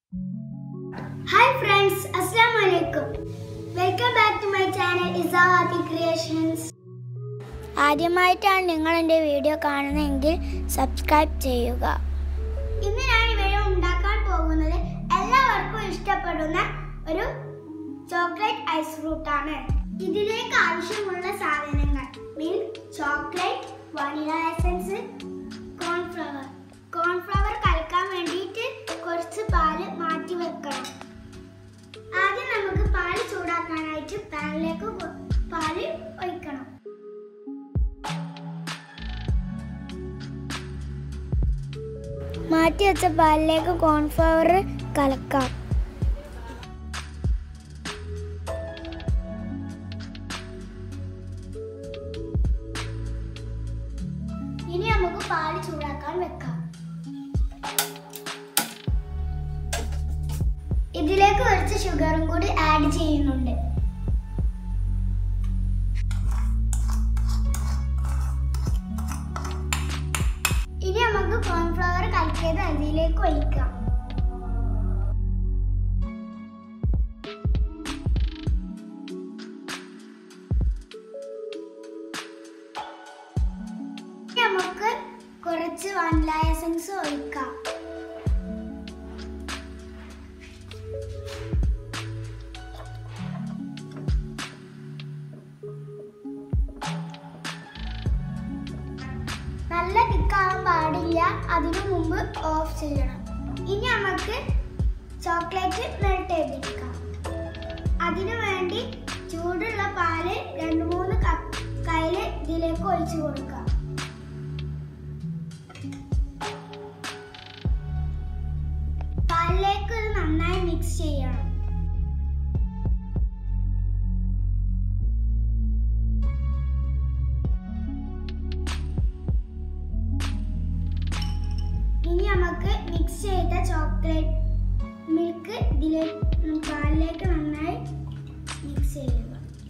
hi friends അസ്സാം വലൈക്കും welcome back to my channel Isavathi Creations ആദ്യമായിട്ടാണ് നിങ്ങൾ എൻ്റെ വീഡിയോ കാണുന്നതെങ്കിൽ സബ്സ്ക്രൈബ് ചെയ്യുക ഇന്ന് ഞാൻ ഇവിടെ ഉണ്ടാക്കാൻ പോകുന്നത് എല്ലാവർക്കും ഇഷ്ടപ്പെടുന്ന ഒരു ചോക്ലേറ്റ് ഐസ് ഫ്രൂട്ട് ആണ് ഇതിലേക്ക് ആവശ്യമുള്ള സാധനങ്ങൾ milk chocolate vanilla essence cornflour cornflour കലക്കാൻ വേണ്ടിയിട്ട് കുറച്ച് പാല് മാറ്റി വെക്കണം ആദ്യം നമുക്ക് പാല് ചൂടാക്കാനായിട്ട് പാനിലേക്ക് കൊ- പാല് ഒഴിക്കണം മാറ്റി വെച്ച പാലിലേക്ക് കോൺഫ്ലവർ കലക്കാം ഇനി നമുക്ക് പാല് ചൂടാക്കാൻ വെക്കാം ഇതിലേക്ക് കുറച്ച് ഷുഗറും കൂടി ആഡ് ചെയ്യുന്നുണ്ട് ഇനി നമുക്ക് കോൺഫ്ലവർ കലക്കിയത് അതിലേക്ക് ഒഴിക്കാം ഇനി നമുക്ക് കുറച്ച് വനില എസൻസ് ഒഴിക്കാം നല്ല തിക്കാവാൻ പാടില്ല അതിനു മുമ്പ് ഓഫ് ചെയ്യണം ഇനി നമുക്ക് ചോക്ലേറ്റ് മെൽറ്റ് ചെയ്തെടുക്കാം അതിനു വേണ്ടി ചൂടുള്ള പാല് രണ്ട് മൂന്ന് കപ്പ് കയ്യില് ഇതിലേക്ക് ഒഴിച്ചു കൊടുക്കാം പാലിലേക്ക് ഇത് നന്നായി മിക്സ് ചെയ്യണം ഇനി നമുക്ക് മിക്സ് ചെയ്ത ചോക്ലേറ്റ് മിൽക്ക് ഇതിലേക്ക് പാലിലേക്ക് നന്നായി മിക്സ് ചെയ്യുക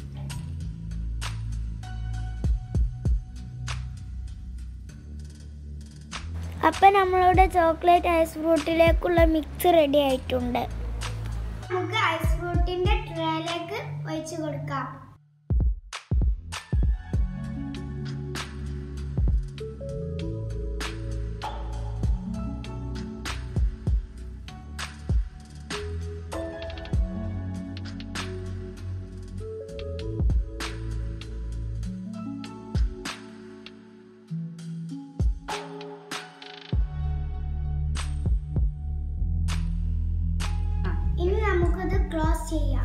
അപ്പം നമ്മളുടെ ചോക്ലേറ്റ് ഐസ് ഫ്രൂട്ടിലേക്കുള്ള മിക്സ് റെഡി ആയിട്ടുണ്ട് നമുക്ക് ഐസ് ഫ്രൂട്ടിന്റെ ട്രേയിലേക്ക് ഒഴിച്ചു കൊടുക്കാം ഇനി നമുക്കത് ക്ലോസ് ചെയ്യാം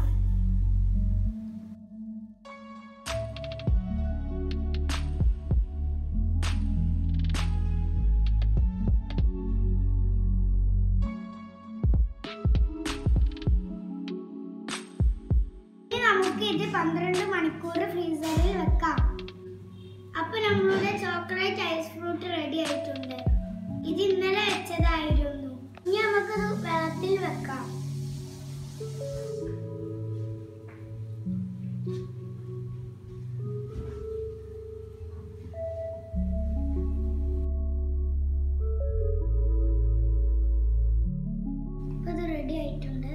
ഇനി നമുക്ക് ഇത് പന്ത്രണ്ട് മണിക്കൂർ ഫ്രീസറിൽ വെക്കാം അപ്പൊ നമ്മളുടെ ചോക്ലേറ്റ് ഐസ് ഫ്രൂട്ട് റെഡി ആയിട്ടുണ്ട് ഇത് ഇന്നലെ വെച്ചതായിരുന്നു ഇനി നമുക്കത് വെള്ളത്തിൽ വെക്കാം ഇപ്പൊ ഇത് റെഡി ആയിട്ടുണ്ട്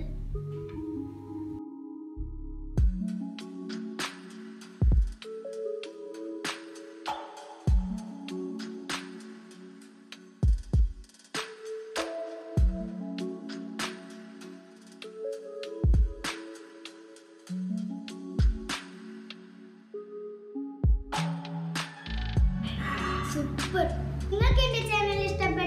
സൂപ്പർ നിങ്ങൾക്ക് എന്റെ ചാനൽ ഇഷ്ടപ്പെട്ട